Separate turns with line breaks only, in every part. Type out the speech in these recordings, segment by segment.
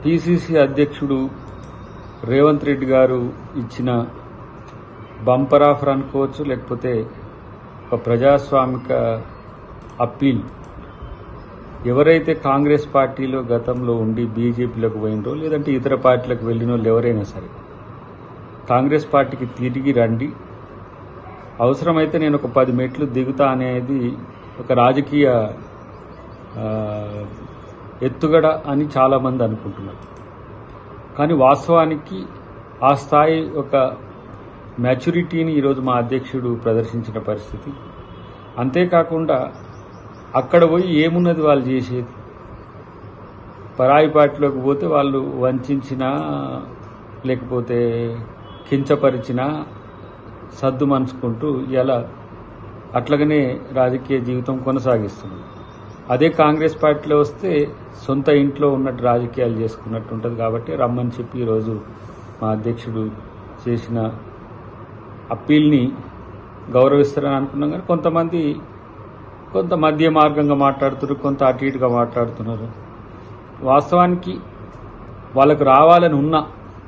PCC అధ్యక్షుడు రేవంత్ రెడ్డి గారు ఇచ్చిన బంపర్ ఆఫర్ అనుకోవచ్చు లేకపోతే ఒక ప్రజాస్వామిక అప్పీల్ ఎవరైతే కాంగ్రెస్ పార్టీలో గతంలో ఉండి బీజేపీలోకి పోయినరో లేదంటే ఇతర పార్టీలకు వెళ్ళిన వాళ్ళు ఎవరైనా సరే కాంగ్రెస్ పార్టీకి తిరిగి రండి అవసరమైతే నేను ఒక పది మెట్లు దిగుతా అనేది ఒక రాజకీయ ఆ, ఎత్తుగడ అని చాలామంది అనుకుంటున్నారు కానీ వాస్తవానికి ఆ స్థాయి ఒక మ్యాచ్యూరిటీని ఈరోజు మా అధ్యక్షుడు ప్రదర్శించిన పరిస్థితి అంతేకాకుండా అక్కడ పోయి ఏమున్నది వాళ్ళు చేసేది పరాయి పార్టీలోకి పోతే వాళ్ళు వంచినా లేకపోతే కించపరిచినా సద్దు మనసుకుంటూ ఇలా అట్లాగనే రాజకీయ జీవితం కొనసాగిస్తుంది అదే కాంగ్రెస్ పార్టీలో వస్తే సొంత ఇంట్లో ఉన్నట్టు రాజకీయాలు చేసుకున్నట్టు ఉంటుంది కాబట్టి రమ్మని చెప్పి ఈరోజు మా అధ్యక్షుడు చేసిన అప్పీల్ని గౌరవిస్తారని అనుకున్నాం కానీ కొంతమంది కొంత మధ్య మార్గంగా మాట్లాడుతున్నారు కొంత అటు ఇటుగా మాట్లాడుతున్నారు వాస్తవానికి వాళ్ళకు రావాలని ఉన్నా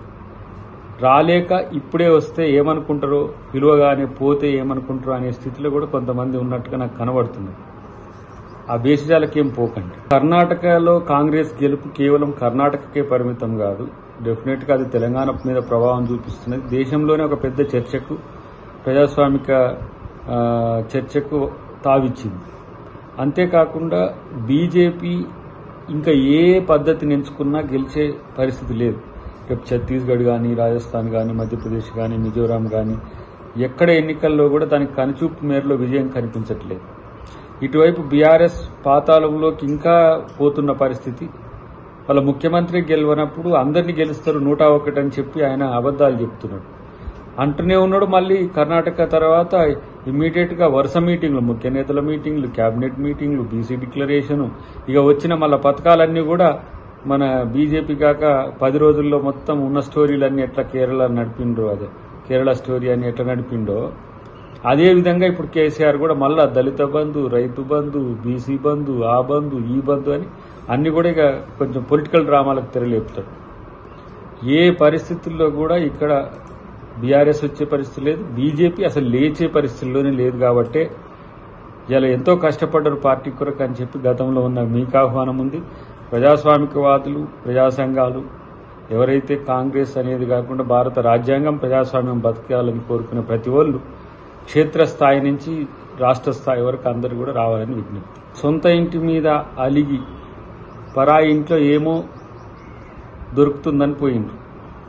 రాలేక ఇప్పుడే వస్తే ఏమనుకుంటారో పిలువగానే పోతే ఏమనుకుంటారో అనే స్థితిలో కూడా కొంతమంది ఉన్నట్టుగా నాకు కనబడుతుంది ఆ బేసిజాలకేం పోకండి కర్ణాటకలో కాంగ్రెస్ గెలుపు కేవలం కర్ణాటకకే పరిమితం కాదు డెఫినెట్ గా అది తెలంగాణ మీద ప్రభావం చూపిస్తున్నది దేశంలోనే ఒక పెద్ద చర్చకు ప్రజాస్వామిక ఆ, చర్చకు తావిచ్చింది అంతేకాకుండా బీజేపీ ఇంకా ఏ పద్ధతిని ఎంచుకున్నా గెలిచే పరిస్థితి లేదు రేపు ఛత్తీస్గఢ్ కానీ రాజస్థాన్ కానీ మధ్యప్రదేశ్ కానీ మిజోరాం కానీ ఎక్కడ ఎన్నికల్లో కూడా దానికి కనుచూపు మేరలో విజయం కనిపించట్లేదు ఇటువైపు బీఆర్ఎస్ పాతాళంలోకి ఇంకా పోతున్న పరిస్థితి వాళ్ళ ముఖ్యమంత్రి గెలవనప్పుడు అందరినీ గెలుస్తారు నూట ఒకటి అని చెప్పి ఆయన అబద్దాలు చెప్తున్నాడు అంటూనే ఉన్నాడు మళ్ళీ కర్ణాటక తర్వాత ఇమ్మీడియట్ గా వరుస మీటింగ్లు ముఖ్య నేతల మీటింగ్లు కేబినెట్ మీటింగ్లు బీసీ డిక్లరేషన్ ఇక వచ్చిన మళ్ళా పథకాలన్నీ కూడా మన బీజేపీ కాక పది రోజుల్లో మొత్తం ఉన్న స్టోరీలన్నీ ఎట్లా కేరళ నడిపిండ్రో అదే కేరళ స్టోరీ అని ఎట్లా నడిపిండో అదే విధంగా ఇప్పుడు కేసీఆర్ కూడా మళ్ళా దళిత బంధు రైతు బంధు బీసీ బంధు ఆ బంధు ఈ బంధు అని అన్ని కూడా ఇక కొంచెం పొలిటికల్ డ్రామాలకు తెరలేపుతాడు ఏ పరిస్థితుల్లో కూడా ఇక్కడ బీఆర్ఎస్ వచ్చే పరిస్థితి లేదు బీజేపీ అసలు లేచే పరిస్థితుల్లోనే లేదు కాబట్టే ఇలా ఎంతో కష్టపడ్డారు పార్టీ కొరకు అని చెప్పి గతంలో ఉన్న మీకు ఆహ్వానం ఉంది ప్రజాస్వామికవాదులు ప్రజా సంఘాలు ఎవరైతే కాంగ్రెస్ అనేది కాకుండా భారత రాజ్యాంగం ప్రజాస్వామ్యం బతకాలని కోరుకునే ప్రతి ఒళ్ళు క్షేత్రస్థాయి నుంచి రాష్ట్ర స్థాయి వరకు అందరూ కూడా రావాలని విజ్ఞప్తి సొంత ఇంటి మీద అలిగి పరాయి ఇంట్లో ఏమో దొరుకుతుందని పోయిండ్రు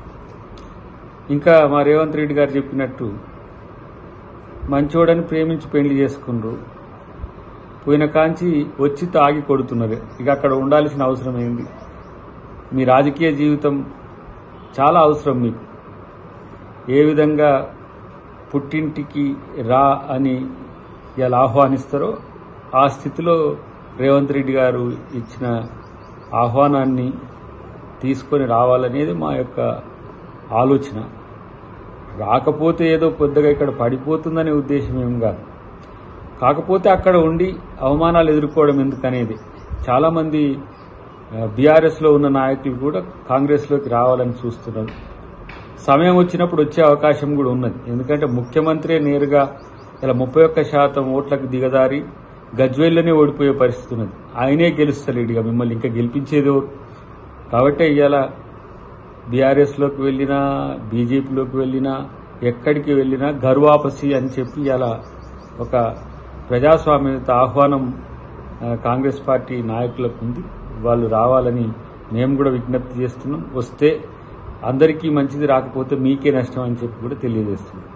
ఇంకా మా రేవంత్ రెడ్డి గారు చెప్పినట్టు మంచోడని ప్రేమించి పెళ్లి చేసుకుండ్రు పోయిన కాంచి వచ్చి తాగి కొడుతున్నారు ఇక అక్కడ ఉండాల్సిన అవసరం ఏంది మీ రాజకీయ జీవితం చాలా అవసరం మీకు ఏ విధంగా పుట్టింటికి రా అని ఇలా ఆహ్వానిస్తారో ఆ స్థితిలో రేవంత్ రెడ్డి గారు ఇచ్చిన ఆహ్వానాన్ని తీసుకొని రావాలనేది మా యొక్క ఆలోచన రాకపోతే ఏదో పెద్దగా ఇక్కడ పడిపోతుందనే ఉద్దేశం ఏం కాదు కాకపోతే అక్కడ ఉండి అవమానాలు ఎదుర్కోవడం ఎందుకనేది చాలామంది బీఆర్ఎస్లో ఉన్న నాయకులు కూడా కాంగ్రెస్లోకి రావాలని చూస్తున్నారు సమయం వచ్చినప్పుడు వచ్చే అవకాశం కూడా ఉన్నది ఎందుకంటే ముఖ్యమంత్రి నేరుగా ఇలా ముప్పై ఒక్క శాతం ఓట్లకు దిగదారి గజ్వేల్లోనే ఓడిపోయే పరిస్థితి ఉన్నది ఆయనే గెలుస్తలేడు ఇక మిమ్మల్ని ఇంకా గెలిపించేది ఎవరు కాబట్టి ఇవాళ బీఆర్ఎస్లోకి వెళ్ళినా బీజేపీలోకి వెళ్ళినా ఎక్కడికి వెళ్ళినా గర్వాపసి అని చెప్పి ఇలా ఒక ప్రజాస్వామ్యత ఆహ్వానం ఆ, కాంగ్రెస్ పార్టీ నాయకులకు ఉంది వాళ్ళు రావాలని మేము కూడా విజ్ఞప్తి చేస్తున్నాం వస్తే అందరికీ మంచిది రాకపోతే మీకే నష్టం అని చెప్పి కూడా తెలియజేస్తున్నాం